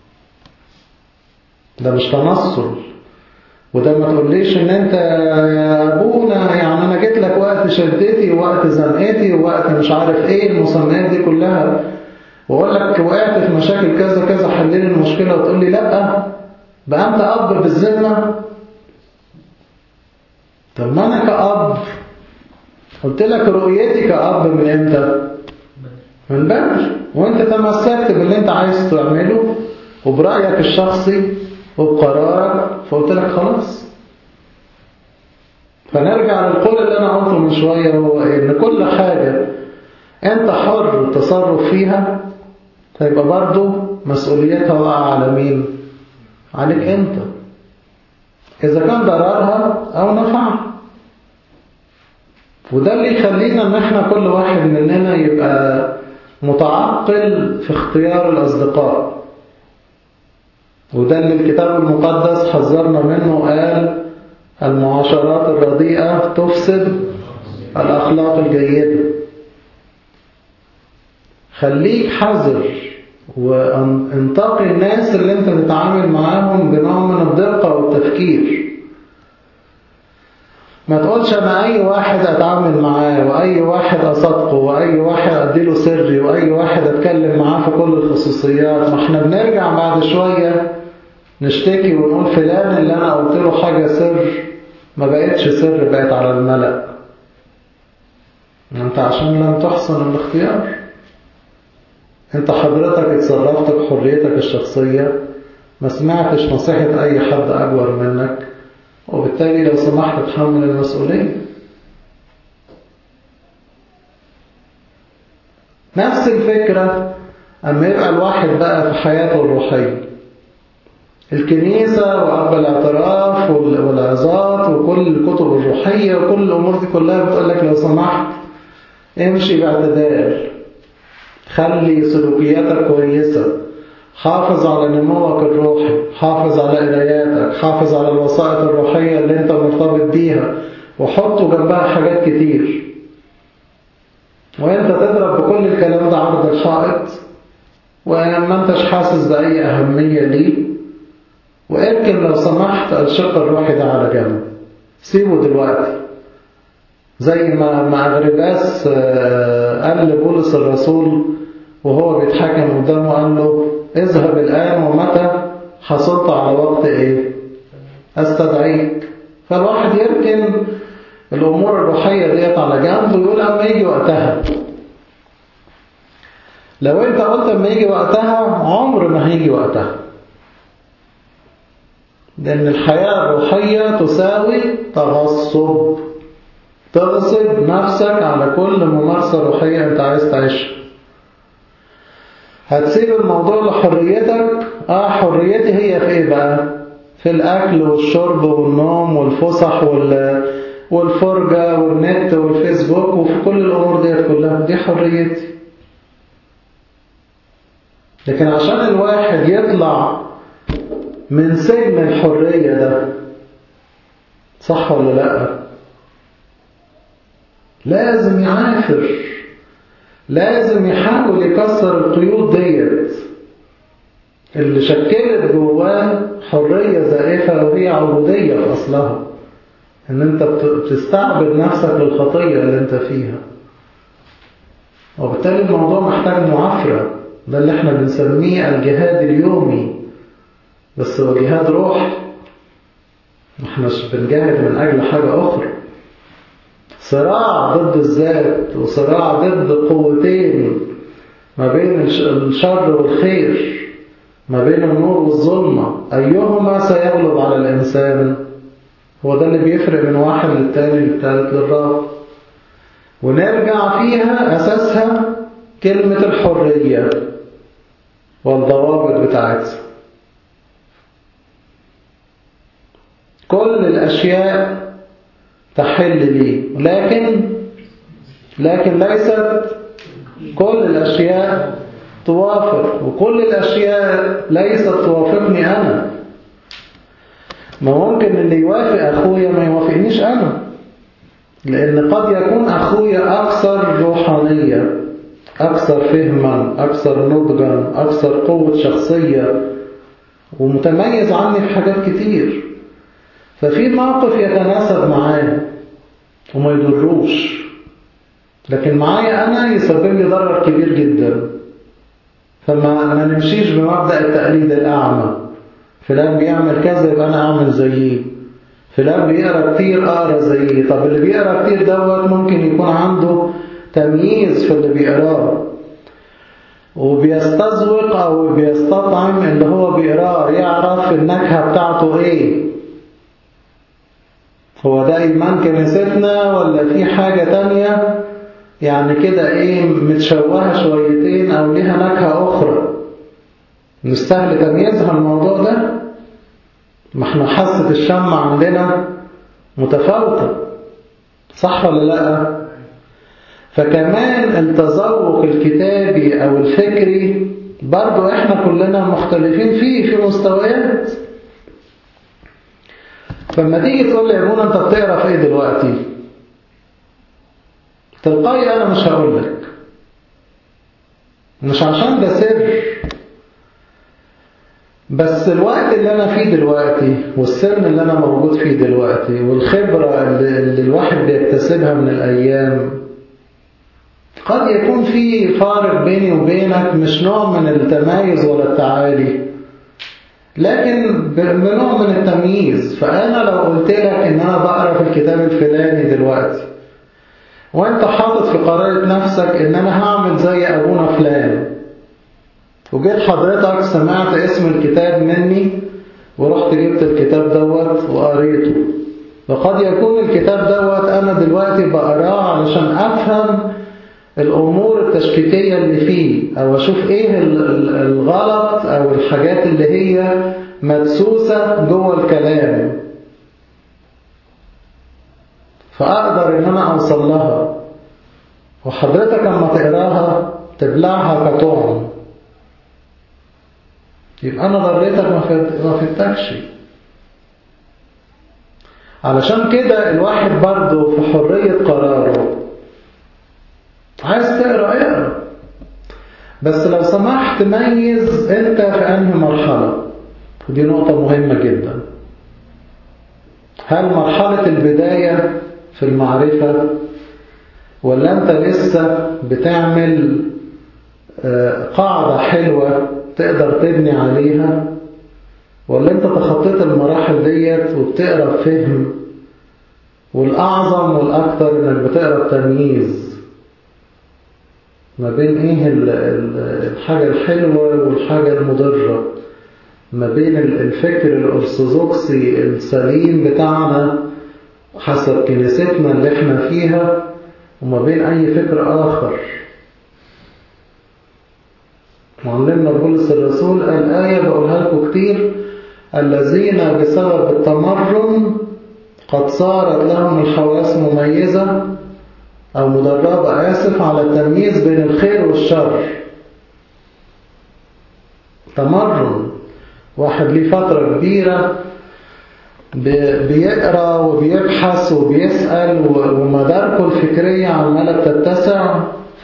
ده مش تنصل وده ما تقوليش ان انت يا ابونا يعني انا جيت لك وقت شدتي ووقت زنقتي ووقت مش عارف ايه المسميات دي كلها واقول لك وقعت في مشاكل كذا كذا حللي المشكلة وتقول لي لا بقى انت اب بالذمة طب ما انا كأب قلت لك رؤيتي كأب من امتى من بدري وانت تمسكت باللي انت عايز تعمله وبرأيك الشخصي وبقرارك فقلت لك خلاص فنرجع للقول اللي انا قلته من شوية هو ان كل حاجة انت حر التصرف فيها هيبقى برضو مسؤوليتها واقعة على مين عليك انت اذا كان ضررها او نفعها وده اللي يخلينا ان احنا كل واحد مننا يبقى متعقل في اختيار الاصدقاء وده اللي الكتاب المقدس حذرنا منه وقال المعاشرات الرديئة تفسد الأخلاق الجيدة خليك حذر وانتقي الناس اللي انت تتعامل معاهم بنوع من الدقة والتفكير ما تقولش انا اي واحد اتعامل معاه واي واحد اصدقه واي واحد اديله سري واي واحد اتكلم معاه في كل الخصوصيات ما احنا بنرجع بعد شوية نشتكي ونقول فلان اللي انا قلت له حاجة سر ما بقتش سر بقت على الملأ انت عشان لم تحسن الاختيار انت حضرتك اتصرفت بحريتك الشخصية ما سمعتش نصيحة اي حد اكبر منك وبالتالي لو سمحت تحمل المسؤولية نفس الفكرة اما يبقى الواحد بقى في حياته الروحية الكنيسة وأربع الاعتراف والعظات وكل الكتب الروحية وكل الأمور دي كلها بتقول لك لو سمحت امشي باعتدال خلي سلوكياتك كويسة حافظ على نموك الروحي حافظ على قراياتك حافظ على الوسائط الروحية اللي انت مرتبط بيها وحطوا جنبها حاجات كتير وانت تضرب بكل الكلام ده عرض الحائط وما انتش حاسس بأي أهمية ليه واركن لو سمحت الشق الروحي ده على جنب سيبه دلوقتي زي ما مع غرباس قال لبولس الرسول وهو بيتحكم قدامه قال له اذهب الآن ومتى حصلت على وقت ايه استدعيك فالواحد يركن الأمور الروحية ديت على جنب ويقول أما يجي وقتها لو انت قلت أما يجي وقتها عمر ما هيجي وقتها لأن الحياة الروحية تساوي تغصب تغصب نفسك على كل ممارسة روحية انت عايز تعيشها هتسيب الموضوع لحريتك اه حريتي هي في ايه بقى في الاكل والشرب والنوم والفسح وال والفرجة والنت والفيسبوك وفي كل الامور ديت كلها دي حريتي لكن عشان الواحد يطلع من سجن الحرية ده صح ولا لا لازم يعافر لازم يحاول يكسر القيود ديت اللي شكلت جواه حرية زائفة وهي عبودية في أصلها إن أنت بتستعبد نفسك للخطية اللي أنت فيها وبالتالي الموضوع محتاج معافرة ده اللي احنا بنسميه الجهاد اليومي بس هو جهاد روح احنا مش بنجاهد من أجل حاجة أخرى صراع ضد الذات وصراع ضد قوتين ما بين الشر والخير ما بين النور والظلمة أيهما سيغلب على الإنسان هو ده اللي بيفرق من واحد للتاني للتالت للرابع ونرجع فيها أساسها كلمة الحرية والضوابط بتاعتها كل الأشياء تحل لي لكن لكن ليست كل الأشياء توافق وكل الأشياء ليست توافقني أنا ما ممكن اللي يوافق أخويا ما يوافقنيش أنا لأن قد يكون أخويا أكثر روحانية أكثر فهما أكثر نضجا أكثر قوة شخصية ومتميز عني في حاجات كتير ففي موقف يتناسب معاه وما يضروش لكن معايا أنا يسبب لي ضرر كبير جدا فما ما نمشيش بمبدأ التقليد الأعمى فلان بيعمل كذا يبقى أنا أعمل زيه فلان بيقرأ كتير أقرأ زيه طب اللي بيقرأ كتير دوت ممكن يكون عنده تمييز في اللي بيقراه وبيستذوق أو بيستطعم اللي هو بيقراه يعرف النكهة بتاعته إيه هو ده إيمان كنيستنا ولا في حاجة تانية يعني كده إيه متشوهة شويتين أو ليها نكهة أخرى نستهل تمييزها الموضوع ده ما احنا حاسة الشم عندنا متفاوتة صح ولا لا فكمان التذوق الكتابي أو الفكري برضو احنا كلنا مختلفين فيه في مستويات فلما تيجي تقول لي يا ابونا انت بتقرا في ايه دلوقتي تلقائي انا مش هقول لك مش عشان ده سر بس الوقت اللي انا فيه دلوقتي والسن اللي انا موجود فيه دلوقتي والخبرة اللي, اللي الواحد بيكتسبها من الايام قد يكون في فارق بيني وبينك مش نوع من التمايز ولا التعالي لكن بنوع من التمييز فأنا لو قلت لك إن أنا بقرأ في الكتاب الفلاني دلوقتي وأنت حاطط في قرارة نفسك إن أنا هعمل زي أبونا فلان وجيت حضرتك سمعت اسم الكتاب مني ورحت جبت الكتاب دوت وقريته وقد يكون الكتاب دوت أنا دلوقتي بقراه علشان أفهم الأمور التشكيكية اللي فيه أو أشوف إيه الغلط أو الحاجات اللي هي مدسوسة جوه الكلام فأقدر إن أنا أوصل لها وحضرتك لما تقراها تبلعها كطعم يبقى أنا ضريتك ما فدتكش علشان كده الواحد برضه في حرية قراره عايز تقرأ اقرأ بس لو سمحت ميز انت في انهي مرحلة ودي نقطة مهمة جدا هل مرحلة البداية في المعرفة ولا أنت لسه بتعمل قاعدة حلوة تقدر تبني عليها ولا أنت تخطيت المراحل ديت وبتقرأ فهم والأعظم والأكثر إنك بتقرأ التمييز ما بين إيه الحاجة الحلوة والحاجة المضرة ما بين الفكر الأرثوذكسي السليم بتاعنا حسب كنيستنا اللي احنا فيها وما بين أي فكر آخر معلمنا بولس الرسول قال آية بقولها لكم كتير الذين بسبب التمرن قد صارت لهم الحواس مميزة أو مدربة آسف على التمييز بين الخير والشر تمرن واحد ليه فترة كبيرة بيقرأ وبيبحث وبيسأل ومداركه الفكرية عمالة بتتسع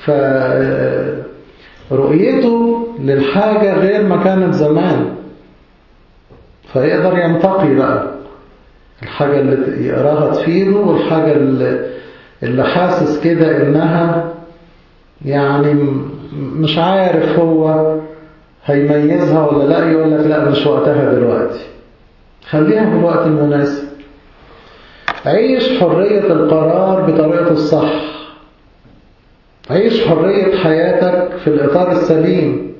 فرؤيته للحاجة غير ما كانت زمان فيقدر ينتقي بقى الحاجة اللي يقراها تفيده والحاجة اللي, اللي حاسس كده إنها يعني مش عارف هو هيميزها ولا لا يقول لك لا مش وقتها دلوقتي خليها في الوقت المناسب عيش حرية القرار بطريقته الصح عيش حرية حياتك في الإطار السليم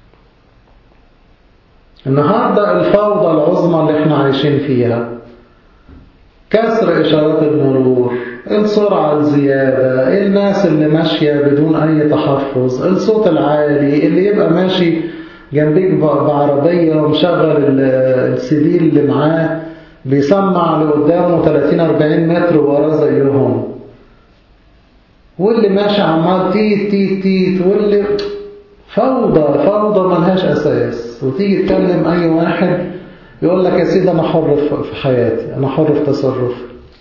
النهاردة الفوضى العظمى اللي احنا عايشين فيها كسر إشارات المرور السرعة الزيادة الناس اللي ماشية بدون أي تحفظ الصوت العالي اللي يبقى ماشي جنبيك بعربية ومشغل السي دي اللي معاه بيسمع اللي قدامه 30-40 متر وراه زيهم واللي ماشي عمال تيت تيت تيت واللي فوضى فوضى ملهاش أساس وتيجي تكلم أي واحد يقول لك يا سيدي أنا حر في حياتي أنا حر في تصرفي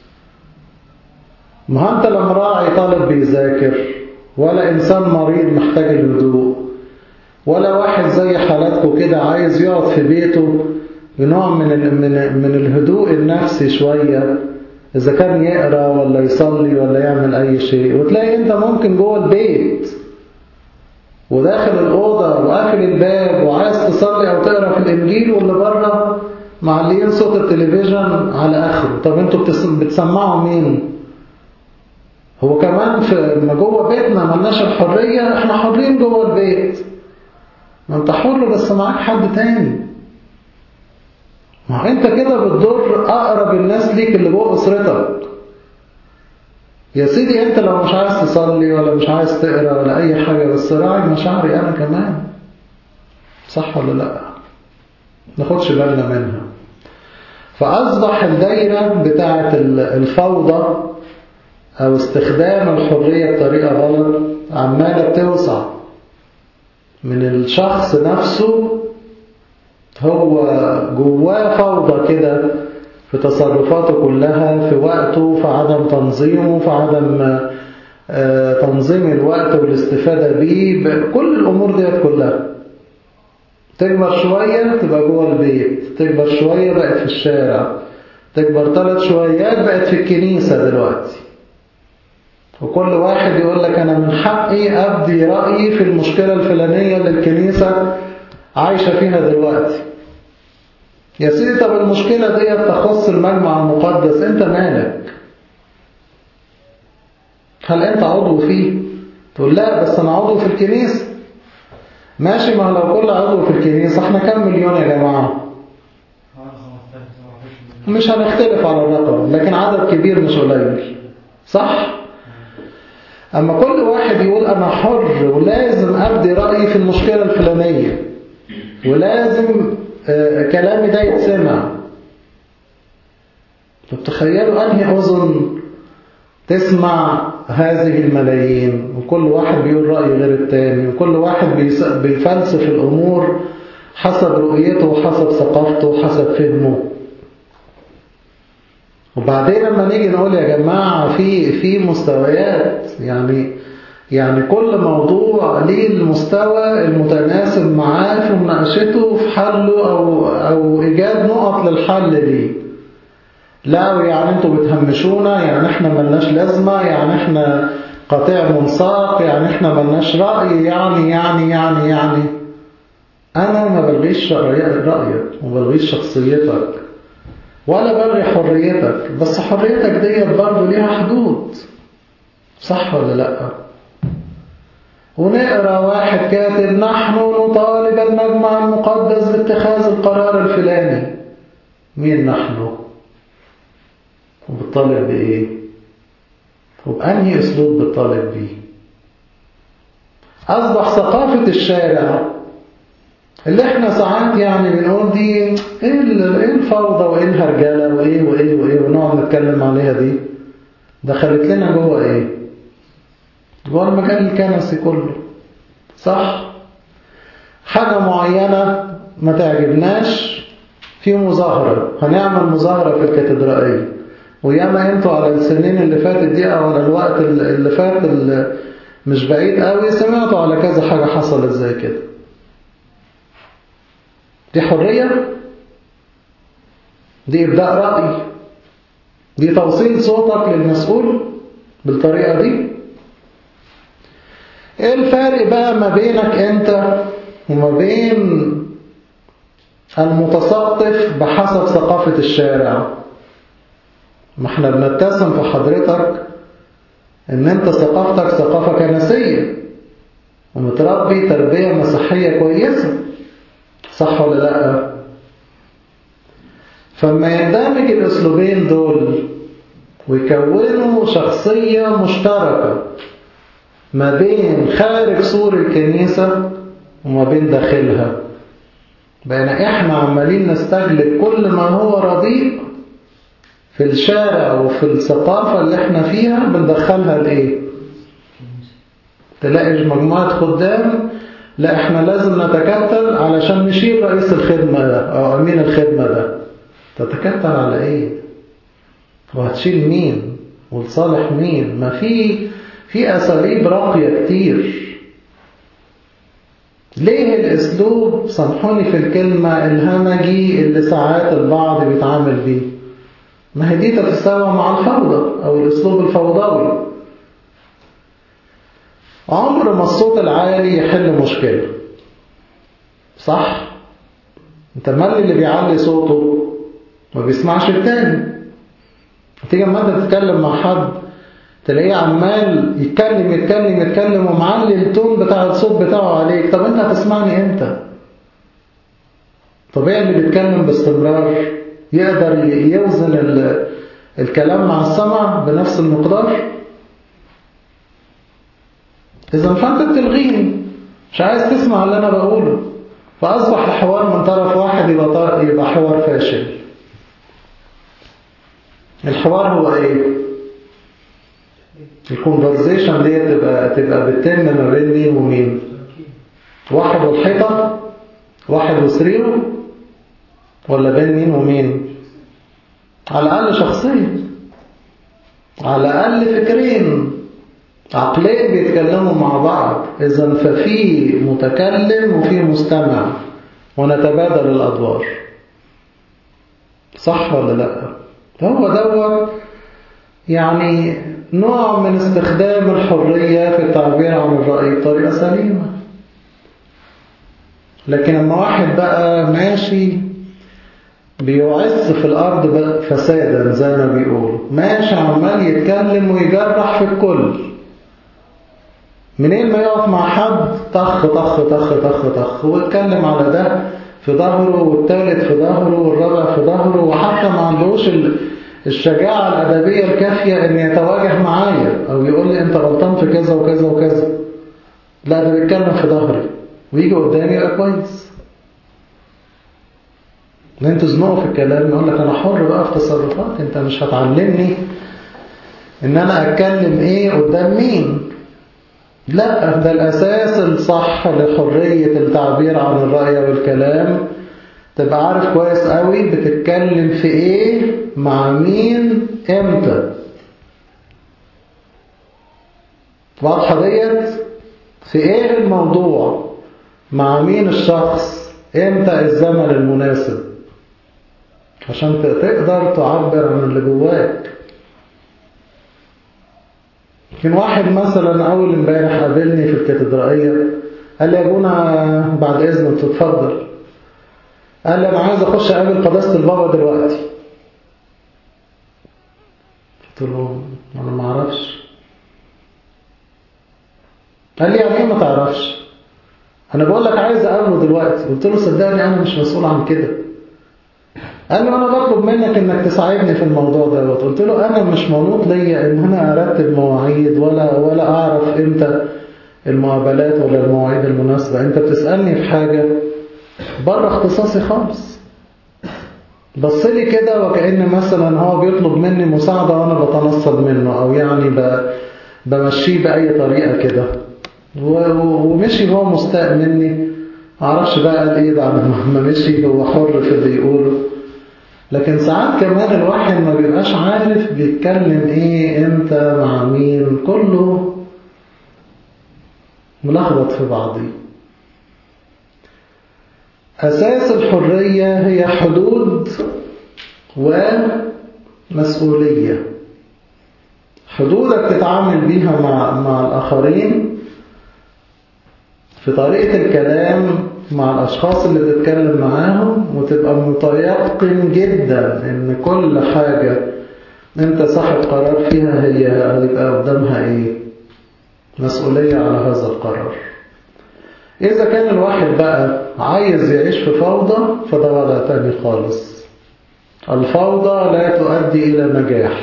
ما أنت لما راعي طالب بيذاكر ولا إنسان مريض محتاج الهدوء ولا واحد زي حالاتكم كده عايز يقعد في بيته بنوع من من من الهدوء النفسي شوية إذا كان يقرأ ولا يصلي ولا يعمل أي شيء وتلاقي أنت ممكن جوه البيت وداخل الأوضة وقافل الباب وعايز تصلي أو تقرأ في الإنجيل واللي بره معلقين صوت التلفزيون على آخره طب أنتوا بتسمعوا مين؟ هو كمان في ما جوه بيتنا ملناش الحرية احنا حرين جوه البيت ما انت حر بس معاك حد تاني ما انت كده بتضر اقرب الناس ليك اللي جوه اسرتك يا سيدي انت لو مش عايز تصلي ولا مش عايز تقرا ولا اي حاجة بس راعي مشاعري انا كمان صح ولا لا ناخدش بالنا منها فاصبح الدايرة بتاعة الفوضى او استخدام الحرية بطريقة غلط عمالة بتوسع من الشخص نفسه هو جواه فوضى كده في تصرفاته كلها في وقته في عدم تنظيمه في عدم تنظيم الوقت والاستفادة بيه كل الأمور ديت كلها تكبر شوية تبقى جوه البيت تكبر شوية بقت في الشارع تكبر ثلاث شويات بقت في الكنيسة دلوقتي وكل واحد يقول لك أنا من حقي أبدي رأيي في المشكلة الفلانية اللي الكنيسة عايشة فيها دلوقتي يا سيدي طب المشكلة دي تخص المجمع المقدس انت مالك هل انت عضو فيه تقول لا بس انا عضو في الكنيسة ماشي ما لو كل عضو في الكنيسة احنا كم مليون يا جماعة مش هنختلف على الرقم لكن عدد كبير مش قليل صح اما كل واحد يقول انا حر ولازم ابدي رأيي في المشكلة الفلانية ولازم كلامي ده يتسمع طب تخيلوا أنهي أذن تسمع هذه الملايين وكل واحد بيقول رأي غير التاني وكل واحد بيفلسف الأمور حسب رؤيته وحسب ثقافته وحسب فهمه وبعدين لما نيجي نقول يا جماعة في في مستويات يعني يعني كل موضوع ليه المستوى المتناسب معاه في مناقشته في حله أو, أو إيجاد نقط للحل ليه لا يعني انتوا بتهمشونا يعني احنا ملناش لازمة يعني احنا قطيع منساق يعني احنا ملناش رأي يعني يعني يعني يعني انا ما بلغيش رأيك وما بلغيش شخصيتك ولا بلغي حريتك بس حريتك ديت برضه ليها حدود صح ولا لا ونقرا واحد كاتب نحن نطالب المجمع المقدس باتخاذ القرار الفلاني مين نحن وبتطالب بايه وبأنهي اسلوب بتطالب بيه اصبح ثقافه الشارع اللي احنا ساعات يعني بنقول دي ايه الفوضى وايه الهرجله وايه وايه وايه ونقعد نتكلم عليها دي دخلت لنا جوه ايه جوه المجال الكنسي كله صح حاجة معينة ما تعجبناش في مظاهرة هنعمل مظاهرة في الكاتدرائية وياما انتوا على السنين اللي فاتت دي او على الوقت اللي فات اللي مش بعيد قوي سمعتوا على كذا حاجة حصلت زي كده دي حرية دي إبداء رأي دي توصيل صوتك للمسؤول بالطريقة دي ايه الفرق بقى ما بينك انت وما بين المتثقف بحسب ثقافة الشارع ما احنا بنتسم في حضرتك ان انت ثقافتك ثقافة كنسية ومتربي تربية مسيحية كويسة صح ولا لا فما يندمج الاسلوبين دول ويكونوا شخصية مشتركة ما بين خارج سور الكنيسة وما بين داخلها بين احنا عمالين نستجلب كل ما هو رديء في الشارع وفي الثقافة اللي احنا فيها بندخلها لايه تلاقي مجموعة خدام لا احنا لازم نتكتل علشان نشيل رئيس الخدمة ده او امين الخدمة ده تتكتل على ايه وهتشيل مين ولصالح مين ما في في اساليب راقية كتير ليه الاسلوب سامحوني في الكلمة الهمجي اللي ساعات البعض بيتعامل بيه ما هي دي تتساوى مع الفوضى او الاسلوب الفوضوي عمر ما الصوت العالي يحل مشكلة صح انت مالي اللي بيعلي صوته ما بيسمعش التاني تيجي اما انت تتكلم مع حد تلاقيه عمال يتكلم يتكلم يتكلم ومعلي التون بتاع الصوت بتاعه عليك طب انت هتسمعني امتى طبيعي اللي بيتكلم باستمرار يقدر يوزن الكلام مع السمع بنفس المقدار إذا فأنت بتلغيني مش عايز تسمع اللي أنا بقوله فأصبح الحوار من طرف واحد يبقى, يبقى حوار فاشل الحوار هو إيه؟ الكونفرزيشن دي تبقى تبقى بتتم ما بين مين ومين؟ واحد والحيطة واحد وسريره ولا بين مين ومين؟ على الأقل شخصين على الأقل فكرين عقلين بيتكلموا مع بعض إذا ففي متكلم وفي مستمع ونتبادل الأدوار صح ولا لا هو دوت يعني نوع من استخدام الحرية في التعبير عن الرأي بطريقة سليمة لكن لما واحد بقى ماشي بيعز في الأرض فسادا زي ما بيقولوا ماشي عمال يتكلم ويجرح في الكل منين ما يقف مع حد طخ طخ طخ طخ طخ ويتكلم على ده في ظهره والثالث في ظهره والرابع في ظهره وحتى ما عندوش الشجاعة الأدبية الكافية إن يتواجه معايا أو يقول لي أنت غلطان في كذا وكذا وكذا لا ده بيتكلم في ظهري ويجي قدامي يبقى كويس ان انتوا تزنقوا في الكلام يقول لك انا حر بقى في تصرفاتي انت مش هتعلمني ان انا اتكلم ايه قدام مين لا ده الأساس الصح لحرية التعبير عن الرأي والكلام تبقى عارف كويس قوي بتتكلم في ايه مع مين امتى واضحة ديت في ايه الموضوع مع مين الشخص امتى الزمن المناسب عشان تقدر تعبر عن اللي جواك كان واحد مثلا أول امبارح قابلني في الكاتدرائية قال لي يا ابونا بعد إذنك تتفضل قال لي أنا عايز أخش أقابل قداسة البابا دلوقتي قلت له أنا ما أعرفش قال لي يعني إيه ما تعرفش أنا بقول لك عايز أقابله دلوقتي قلت له صدقني أنا مش مسؤول عن كده قال لي أنا بطلب منك إنك تساعدني في الموضوع دوت قلت له أنا مش منوط ليا إن أنا أرتب مواعيد ولا ولا أعرف إمتى المقابلات ولا المواعيد المناسبة أنت بتسألني في حاجة بره اختصاصي خالص بص لي كده وكأن مثلا هو بيطلب مني مساعدة وأنا بتنصل منه أو يعني بمشيه بأي طريقة كده ومشي هو مستاء مني معرفش بقى قال ايه بعد ما مشي هو حر في اللي يقوله لكن ساعات كمان الواحد ما بيبقاش عارف بيتكلم ايه امتى مع مين كله ملخبط في بعضيه أساس الحرية هي حدود ومسؤولية حدودك تتعامل بيها مع, مع الآخرين في طريقة الكلام مع الأشخاص اللي بتتكلم معاهم وتبقى متيقن جدا إن كل حاجة أنت صاحب قرار فيها هي هيبقى قدامها إيه مسؤولية على هذا القرار إذا كان الواحد بقى عايز يعيش في فوضى فده وضع تاني خالص الفوضى لا تؤدي إلى نجاح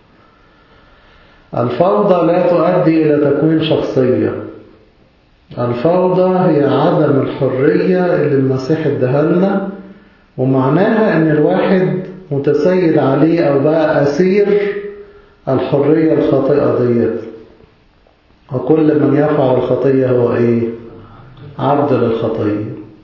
الفوضى لا تؤدي إلى تكوين شخصية الفوضى هي عدم الحرية اللي المسيح اداها لنا ومعناها ان الواحد متسيد عليه او بقى اسير الحرية الخاطئة ديت وكل من يفعل الخطية هو ايه عبد للخطية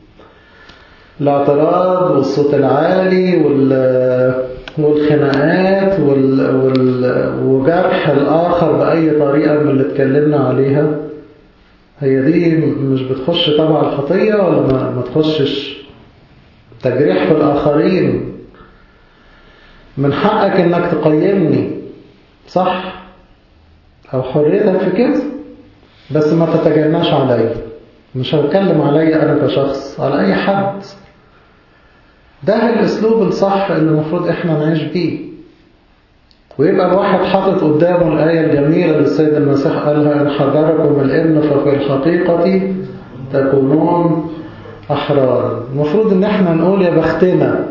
الاعتراض والصوت العالي وال والخناقات وال... وال... وجرح الآخر بأي طريقة من اللي اتكلمنا عليها هي دي مش بتخش طبع الخطية ولا ما, ما تخشش تجريح في الآخرين من حقك انك تقيمني صح او حريتك في كده بس ما تتجناش عليا مش هتكلم عليا انا كشخص على اي حد ده الاسلوب الصح اللي المفروض احنا نعيش بيه ويبقى الواحد حاطط قدامه الآية الجميلة اللي السيد المسيح قالها إن حضركم الابن ففي الحقيقة تكونون أحرارا المفروض إن احنا نقول يا بختنا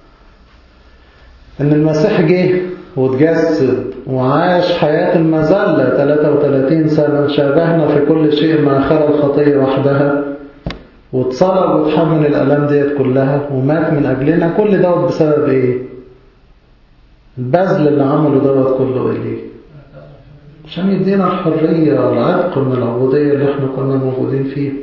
إن المسيح جه وتجسد وعاش حياة المذلة 33 سنة شابهنا في كل شيء ما خلى الخطية وحدها واتصلب وتحمل الألام ديت كلها ومات من أجلنا كل دوت بسبب إيه؟ البذل اللي عمله دوت كله إليه عشان يدينا الحرية والعتق من العبودية اللي احنا كنا موجودين فيها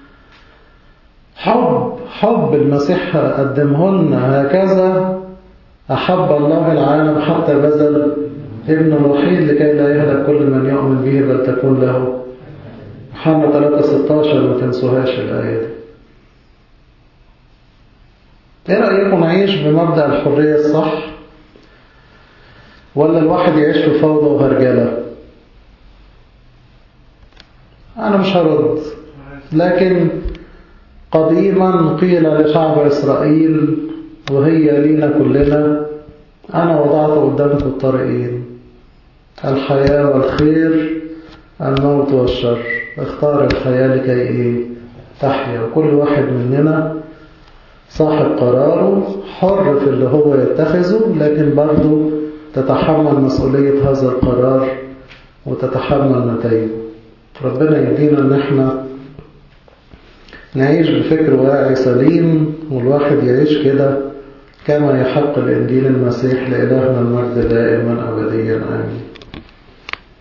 حب حب المسيح قدمه لنا هكذا أحب الله العالم حتى بذل ابنه الوحيد لكي لا يهلك كل من يؤمن به بل تكون له يوحنا 3 16 ما تنسوهاش الآية دي ايه رأيكم نعيش بمبدأ الحرية الصح ولا الواحد يعيش في فوضى وهرجلة أنا مش هرد لكن قديما قيل لشعب إسرائيل وهي لينا كلنا أنا وضعت قدامك الطريقين الحياة والخير الموت والشر اختار الحياة لكي إيه تحيا وكل واحد مننا صاحب قراره حر في اللي هو يتخذه لكن برضه تتحمل مسؤولية هذا القرار وتتحمل نتائجه ربنا يدينا ان احنا نعيش بفكر واعي سليم والواحد يعيش كده كما يحق الإنجيل المسيح لإلهنا المجد دائما أبديا آمين